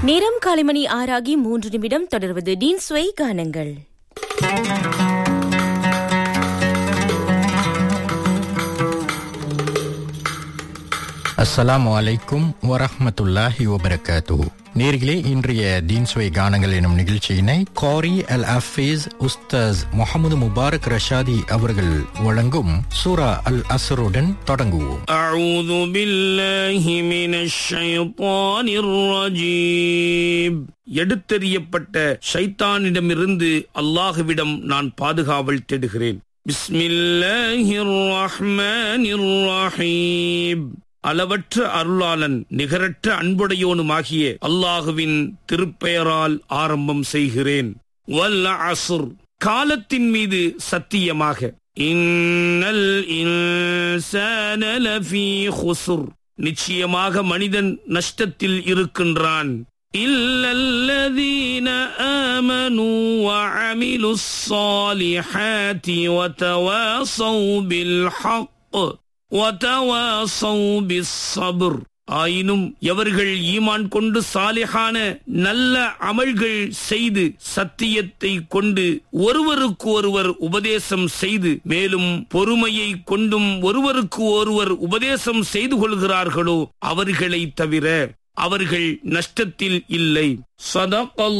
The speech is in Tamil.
நேரம் காலைமணி ஆறாகி மூன்று நிமிடம் தொடர்வது டீன் ஸ்வை கானங்கள் அஸ்ஸலாமு அலைக்கும் வரஹ்மத்துல்லாஹி வபரகாத்துஹு நேர்களே இன்றைய தீன்ஸ்வை கானங்கள் எனும் நிகழ்ச்சியினை காரி அல் அஃபீஸ் உஸ்தாஸ் முகமது முபாரக் ரஷாதி அவர்கள் வழங்கும் சூரா அல் அசருடன் தொடங்குவோம் أعوذ بالله من الشيطان الرجيم எடுத்தெறியப்பட்ட ஷைத்தானிடமிருந்து அல்லாஹுவிடம் நான் பாதுகாவல் தேடுகிறேன் பிஸ்மில்லாஹிர் ரஹ்மானிர் ரஹீம் அளவற்ற அருளாளன் நிகரற்ற அன்புடையோனுமாகிய அல்லாஹுவின் திருப்பெயரால் ஆரம்பம் செய்கிறேன் வல் அசுர் காலத்தின் மீது சத்தியமாக இன்னல் இன்சான லஃபீ குசுர் நிச்சயமாக மனிதன் நஷ்டத்தில் இருக்கின்றான் இல்லல்லதீன ஆமனு وعملوا الصالحات وتواصوا بالحق وتواصوا بالصبر ஆயினும் எவர்கள் ஈமான் கொண்டு சாலிஹான நல்ல அமல்கள் செய்து சத்தியத்தை கொண்டு ஒருவருக்கு ஒருவர் உபதேசம் செய்து மேலும் பொறுமையை கொண்டும் ஒருவருக்கு ஒருவர் உபதேசம் செய்து கொள்கிறார்களோ அவர்களை தவிர அவர்கள் நஷ்டத்தில் இல்லை சதகல்